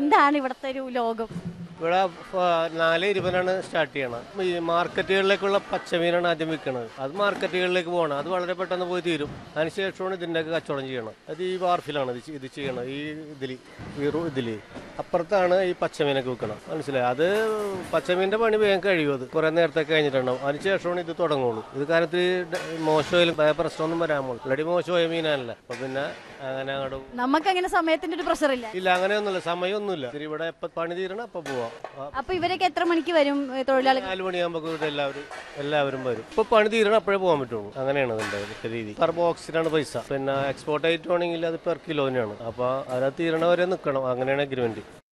എന്താണ് ഇവിടുത്തെ ഒരു ലോകം ഇവിടെ ഫ- നാല് ഇരുപതിനാണ് സ്റ്റാർട്ട് ചെയ്യണം ഈ മാർക്കറ്റുകളിലേക്കുള്ള പച്ചമീനാണ് ആദ്യം വിൽക്കുന്നത് അത് മാർക്കറ്റുകളിലേക്ക് പോകണം അത് വളരെ പെട്ടെന്ന് പോയി തീരും അതിനുശേഷമാണ് ഇതിൻ്റെയൊക്കെ കച്ചവടം ചെയ്യണം അത് ഈ വാർഫിലാണ് ഇത് ചെ- ഇത് ചെയ്യണം ഈ ഇതിൽ ഈ റൂ ഇതിൽ അപ്പുറത്താണ് ഈ പച്ചമീനൊക്കെ വിൽക്കണം മനസ്സിലായി അത് പച്ചമീൻ്റെ പണി വേഗം കഴിയും അത് കുറേ നേരത്തെ കഴിഞ്ഞിട്ടുണ്ടാവും അതിനുശേഷമാണ് ഇത് തുടങ്ങുള്ളൂ ഇത് കാര്യത്തിൽ മോശമായാലും ഭയ പ്രശ്നമൊന്നും വരാൻ പോകും ഓൾറെഡി മോശമായ മീനല്ല അപ്പൊ പിന്നെ അങ്ങനെ അങ്ങോട്ട് നമുക്ക് അങ്ങനെ സമയത്തിന്റെ ഒരു പ്രഷർ ഇല്ല ഇല്ല അങ്ങനെയൊന്നുമില്ല സമയമൊന്നുമില്ല ഇത് ഇവിടെ എപ്പോൾ പണി തീരണം അപ്പോൾ പോവാം ആ, അപ്പൊ ഇവരൊക്കെ എത്ര മണിക്ക് വരും ഏ, തൊഴിലാളികൾ നാല് മണിയാകുമ്പോൾ ഇവിടെ എല്ലാവരും എല്ലാവരും വരും ഇപ്പൊ പണി തീരണം അപ്പോഴേ പോകാൻ പറ്റുള്ളൂ അങ്ങനെയാണ് ഇതിന്റെ ഇവിടുത്തെ രീതി പെർ ബോക്സിനാണ് പൈസ പിന്നെ എക്സ്പോർട്ട് ആയിട്ട് വേണമെങ്കിൽ അത് പെർ കിലോനാണ് അപ്പൊ അതിനകത്ത് തീരണവരെ നിൽക്കണം അങ്ങനെയാണ് അഗ്രിമെന്റ്